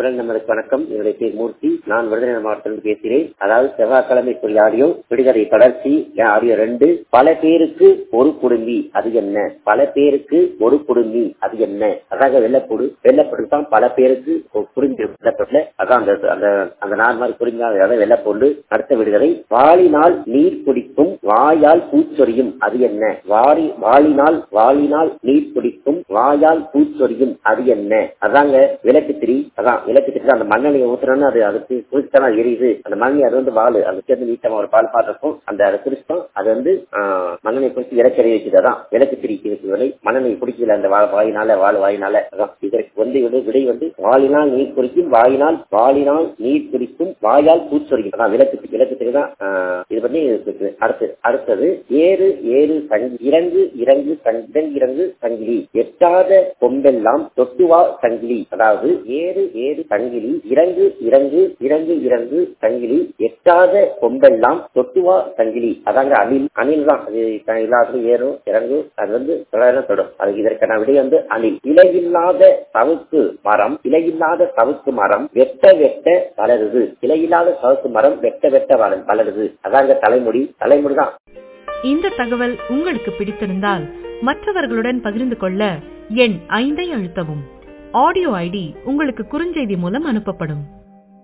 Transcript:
குரல் நம்மளுக்கு வணக்கம் என்னுடைய பேர் மூர்த்தி நான் விருதுநகர் மாவட்டத்திலிருந்து பேசுகிறேன் அதாவது செவ்வாய்க்கிழமைக்குரிய ஆடியோ விடுகதை தொடர்ச்சி ஆடியோ ரெண்டு பல பேருக்கு ஒரு குடுமி அது என்ன பல பேருக்கு ஒரு குடுமி அது என்ன அதாக வெள்ளப்பூடு வெள்ளப்பூடு தான் பல பேருக்கு ஒரு குடும்பி வெள்ளப்படல அதான் அந்த அந்த அந்த நார் மாதிரி குடும்பி அதாவது வெள்ளப்பூண்டு அடுத்த விடுகதை வாளினால் நீர் குடிக்கும் வாயால் பூச்சொரியும் அது என்ன வாரி வாளினால் வாளினால் நீர் குடிக்கும் வாயால் பூச்சொரியும் அது என்ன அதாங்க விளக்கு திரி அதான் விளக்கு திரி அந்த மண்ணெண்ணெய் ஊத்துறோம்னு அது அதுக்கு குறிச்சானா எரியுது அந்த மண்ணெண்ணெய் அது வந்து வாழு அது சேர்ந்து நீட்டமா ஒரு பால் பாத்திருக்கும் அந்த அதை குறிச்சிட்டோம் அது வந்து மண்ணெண்ணெய் குறிச்சு இலக்கறி வச்சுது அதான் விளக்கு திரி இருக்கு விலை மண்ணெண்ணெய் குடிக்கல அந்த வா- வாயினால வாழ் வாயினால அதான் இதற்கு வந்து விடை விடை வந்து வாளினால் நீர் குடிக்கும் வாயினால் வாளினால் நீர் குடிக்கும் வாயால் பூச்சொரிக்கும் அதான் விளக்கு விளக்கு திரி தான் ஆஹ், இது பண்ணி இருக்கு. அடுத்து அடுத்தது ஏறு ஏறு சங்கி இறங்கு இறங்கு சங்- இறங்கு இறங்கு சங்கிலி எட்டாத கொம்பெல்லாம் தொட்டுவா சங்கிலி அதாவது ஏறு ஏறு சங்கிலி இறங்கு இறங்கு இறங்கு இறங்கு சங்கிலி எட்டாத கொம்பெல்லாம் தொட்டுவா சங்கிலி அதாங்க அணில் அணில் தான் அது த- எல்லாத்துக்கும் ஏறும் இறங்கும் அது வந்து தொடர தொடும் அதுக்கு இதற்கான விடை வந்து அணில் இலையில்லாத சவுக்கு மரம் இலையில்லாத சவுக்கு மரம் வெட்ட வெட்ட வளருது இலையில்லாத சவுக்கு மரம் வெட்ட வெட்ட வள- வளருது அதாங்க தலைமுடி தலைமுடி தான் இந்த தகவல் உங்களுக்கு பிடித்திருந்தால் மற்றவர்களுடன் பகிர்ந்து கொள்ள எண் ஐந்தை அழுத்தவும் ஆடியோ ஐடி உங்களுக்கு குறுஞ்செய்தி மூலம் அனுப்பப்படும்